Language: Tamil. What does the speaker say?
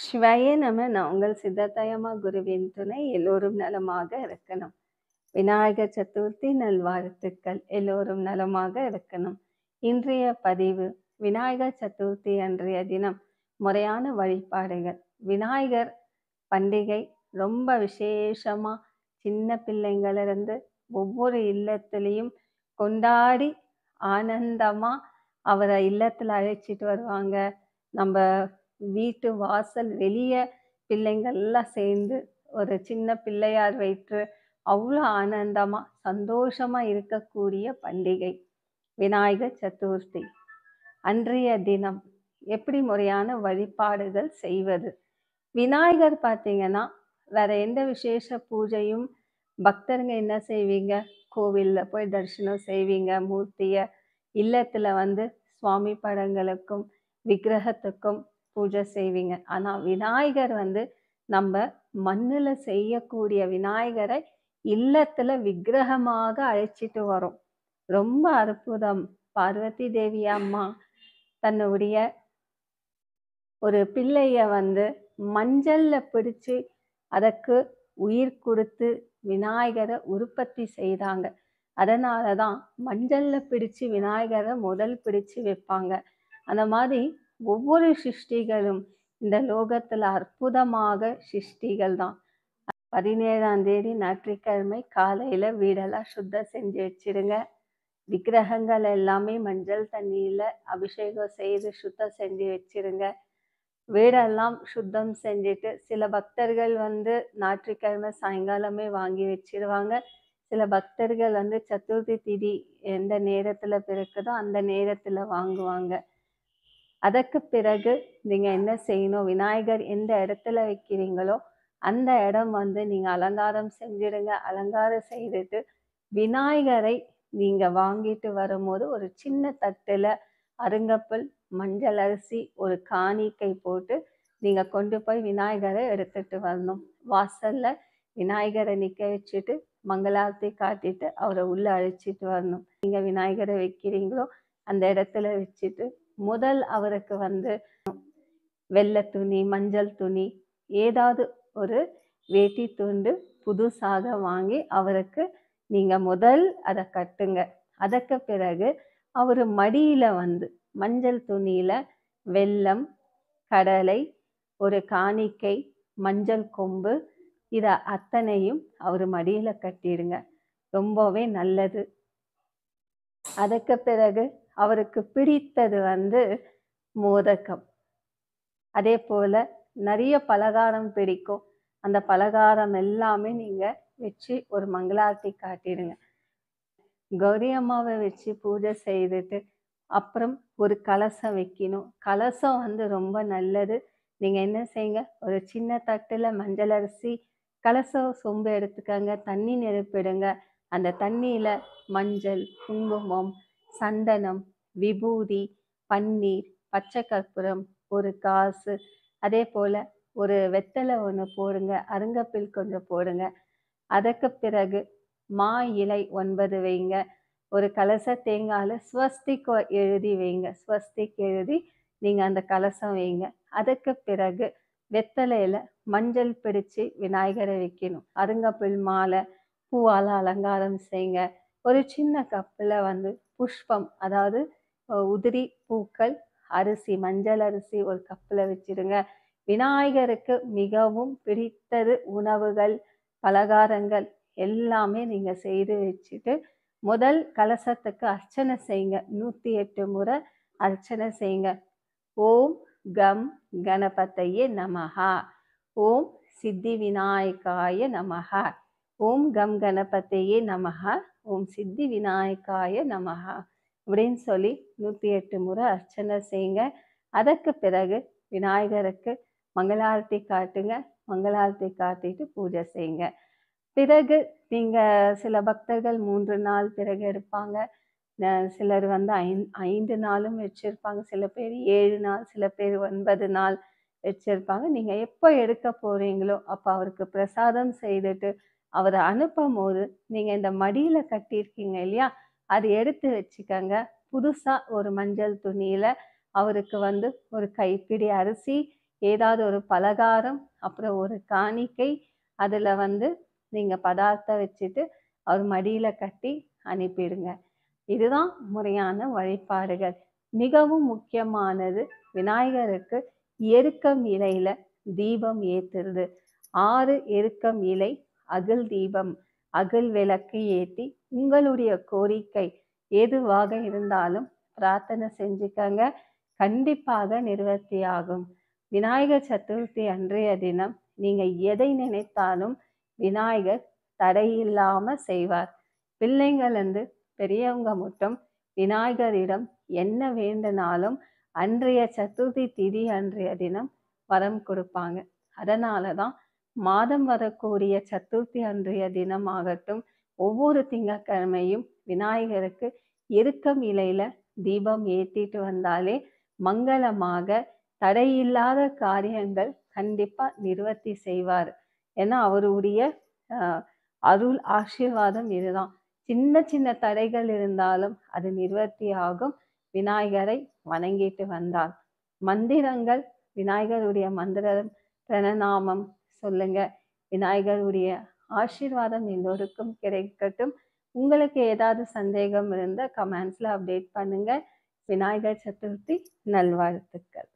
சிவாய நம நான் உங்கள் சித்தத்தயமா குருவின் துணை எல்லோரும் நலமாக இருக்கணும் விநாயகர் சதுர்த்தி நல்வாழ்த்துக்கள் எல்லோரும் நலமாக இருக்கணும் இன்றைய பதிவு விநாயகர் சதுர்த்தி அன்றைய தினம் முறையான வழிபாடுகள் விநாயகர் பண்டிகை ரொம்ப விசேஷமா சின்ன பிள்ளைங்களிருந்து ஒவ்வொரு இல்லத்துலேயும் கொண்டாடி ஆனந்தமா அவரை இல்லத்துல அழைச்சிட்டு வருவாங்க நம்ம வீட்டு வாசல் வெளியே பிள்ளைங்கள்லாம் சேர்ந்து ஒரு சின்ன பிள்ளையார் வைத்து அவ்வளோ ஆனந்தமா சந்தோஷமா இருக்கக்கூடிய பண்டிகை விநாயகர் சதுர்த்தி அன்றைய தினம் எப்படி முறையான வழிபாடுகள் செய்வது விநாயகர் பார்த்தீங்கன்னா வேற எந்த விசேஷ பூஜையும் பக்தருங்க என்ன செய்வீங்க கோவிலில் போய் தரிசனம் செய்வீங்க மூர்த்தியை இல்லத்தில் வந்து சுவாமி படங்களுக்கும் விக்கிரகத்துக்கும் பூஜை செய்வீங்க ஆனால் விநாயகர் வந்து நம்ம மண்ணில் செய்யக்கூடிய விநாயகரை இல்லத்தில் விக்கிரகமாக அழைச்சிட்டு வரோம் ரொம்ப அற்புதம் பார்வதி தேவி அம்மா தன்னுடைய ஒரு பிள்ளைய வந்து மஞ்சள்ல பிடிச்சு அதற்கு உயிர் கொடுத்து விநாயகரை உற்பத்தி செய்தாங்க அதனால தான் மஞ்சள்ல பிடிச்சு விநாயகரை முதல் பிடிச்சு வைப்பாங்க அந்த மாதிரி ஒவ்வொரு சிருஷ்டிகளும் இந்த லோகத்துல அற்புதமாக சிருஷ்டிகள் தான் பதினேழாம் தேதி ஞாயிற்றுக்கிழமை காலையில வீடெல்லாம் சுத்தம் செஞ்சு வச்சிடுங்க விக்கிரகங்கள் எல்லாமே மஞ்சள் தண்ணியில அபிஷேகம் செய்து சுத்தம் செஞ்சு வச்சிருங்க வீடெல்லாம் சுத்தம் செஞ்சுட்டு சில பக்தர்கள் வந்து ஞாயிற்றுக்கிழமை சாயங்காலமே வாங்கி வச்சிருவாங்க சில பக்தர்கள் வந்து சதுர்த்தி திதி எந்த நேரத்துல பிறக்குதோ அந்த நேரத்துல வாங்குவாங்க அதற்கு பிறகு நீங்க என்ன செய்யணும் விநாயகர் எந்த இடத்துல வைக்கிறீங்களோ அந்த இடம் வந்து நீங்க அலங்காரம் செஞ்சிடுங்க அலங்காரம் செய்துட்டு விநாயகரை நீங்க வாங்கிட்டு வரும்போது ஒரு சின்ன தட்டுல அருங்கப்பல் மஞ்சள் அரிசி ஒரு காணிக்கை போட்டு நீங்க கொண்டு போய் விநாயகரை எடுத்துட்டு வரணும் வாசல்ல விநாயகரை நிக்க வச்சுட்டு மங்களாரத்தி காட்டிட்டு அவரை உள்ள அழைச்சிட்டு வரணும் நீங்க விநாயகரை வைக்கிறீங்களோ அந்த இடத்துல வச்சுட்டு முதல் அவருக்கு வந்து வெள்ளை துணி மஞ்சள் துணி ஏதாவது ஒரு வேட்டி துண்டு புதுசாக வாங்கி அவருக்கு நீங்க முதல் அதை கட்டுங்க அதற்கு பிறகு அவர் மடியில வந்து மஞ்சள் துணியில வெல்லம் கடலை ஒரு காணிக்கை மஞ்சள் கொம்பு இதை அத்தனையும் அவர் மடியில கட்டிடுங்க ரொம்பவே நல்லது அதுக்கு பிறகு அவருக்கு பிடித்தது வந்து மோதகம் அதே போல நிறைய பலகாரம் பிடிக்கும் அந்த பலகாரம் எல்லாமே நீங்க வச்சு ஒரு மங்களாரத்தி காட்டிடுங்க கௌரி அம்மாவை வச்சு பூஜை செய்துட்டு அப்புறம் ஒரு கலசம் வைக்கணும் கலசம் வந்து ரொம்ப நல்லது நீங்க என்ன செய்யுங்க ஒரு சின்ன தட்டுல மஞ்சள் அரிசி கலசம் சொம்பு எடுத்துக்கங்க தண்ணி நெருப்பிடுங்க அந்த தண்ணியில மஞ்சள் குங்குமம் சந்தனம் விபூதி பன்னீர் பச்சை கற்பூரம் ஒரு காசு அதே போல ஒரு வெத்தலை ஒன்று போடுங்க அருங்கப்பில் கொஞ்சம் போடுங்க அதற்கு பிறகு மா இலை ஒன்பது வைங்க ஒரு கலச தேங்காயில் ஸ்வஸ்திக் எழுதி வைங்க ஸ்வஸ்திக் எழுதி நீங்கள் அந்த கலசம் வைங்க அதுக்கு பிறகு வெத்தலையில் மஞ்சள் பிடிச்சு விநாயகரை வைக்கணும் அருங்கப்பில் மாலை பூவால் அலங்காரம் செய்யுங்க ஒரு சின்ன கப்பில் வந்து புஷ்பம் அதாவது உதிரி பூக்கள் அரிசி மஞ்சள் அரிசி ஒரு கப்பில் வச்சிடுங்க விநாயகருக்கு மிகவும் பிடித்தது உணவுகள் பலகாரங்கள் எல்லாமே நீங்கள் செய்து வச்சுட்டு முதல் கலசத்துக்கு அர்ச்சனை செய்யுங்க நூற்றி எட்டு முறை அர்ச்சனை செய்யுங்க ஓம் கம் கணபதையே நமஹா ஓம் சித்தி விநாயகாய நமஹா ஓம் கம் கணபதையே நமஹா ஓம் சித்தி விநாயகாய நமஹா அப்படின்னு சொல்லி நூற்றி எட்டு முறை அர்ச்சனை செய்யுங்க அதற்கு பிறகு விநாயகருக்கு மங்களாரத்தி காட்டுங்க மங்களாரத்தி காட்டிட்டு பூஜை செய்யுங்க பிறகு நீங்கள் சில பக்தர்கள் மூன்று நாள் பிறகு எடுப்பாங்க சிலர் வந்து ஐந்து ஐந்து நாளும் வச்சுருப்பாங்க சில பேர் ஏழு நாள் சில பேர் ஒன்பது நாள் வச்சுருப்பாங்க நீங்கள் எப்போ எடுக்க போகிறீங்களோ அப்போ அவருக்கு பிரசாதம் செய்துட்டு அவரை அனுப்பும் போது நீங்கள் இந்த மடியில் கட்டியிருக்கீங்க இல்லையா அது எடுத்து வச்சுக்கோங்க புதுசாக ஒரு மஞ்சள் துணியில் அவருக்கு வந்து ஒரு கைப்பிடி அரிசி ஏதாவது ஒரு பலகாரம் அப்புறம் ஒரு காணிக்கை அதில் வந்து நீங்கள் பதார்த்தம் வச்சுட்டு அவர் மடியில் கட்டி அனுப்பிடுங்க இதுதான் முறையான வழிபாடுகள் மிகவும் முக்கியமானது விநாயகருக்கு எருக்கம் இலையில தீபம் ஏத்துறது ஆறு எருக்கம் இலை அகல் தீபம் அகல் விளக்கு ஏற்றி உங்களுடைய கோரிக்கை எதுவாக இருந்தாலும் பிரார்த்தனை செஞ்சுக்கங்க கண்டிப்பாக நிவர்த்தி ஆகும் விநாயகர் சதுர்த்தி அன்றைய தினம் நீங்க எதை நினைத்தாலும் விநாயகர் தடையில்லாம செய்வார் பிள்ளைங்கள் வந்து பெரியவங்க மட்டும் விநாயகரிடம் என்ன வேண்டுனாலும் அன்றைய சதுர்த்தி திதி அன்றைய தினம் வரம் கொடுப்பாங்க அதனால தான் மாதம் வரக்கூடிய சதுர்த்தி அன்றைய தினமாகட்டும் ஒவ்வொரு திங்கட்கிழமையும் விநாயகருக்கு எருக்கம் இலையில தீபம் ஏற்றிட்டு வந்தாலே மங்களமாக தடையில்லாத காரியங்கள் கண்டிப்பா நிவர்த்தி செய்வார் ஏன்னா அவருடைய ஆஹ், அருள் ஆசீர்வாதம் இதுதான் சின்ன சின்ன தடைகள் இருந்தாலும் அது நிவர்த்தி ஆகும் விநாயகரை வணங்கிட்டு வந்தால் மந்திரங்கள் விநாயகருடைய மந்திரம் பிரணநாமம் சொல்லுங்க விநாயகருடைய ஆசீர்வாதம் எல்லோருக்கும் கிடைக்கட்டும் உங்களுக்கு ஏதாவது சந்தேகம் இருந்தால் கமெண்ட்ஸில் அப்டேட் பண்ணுங்க விநாயகர் சதுர்த்தி நல்வாழ்த்துக்கள்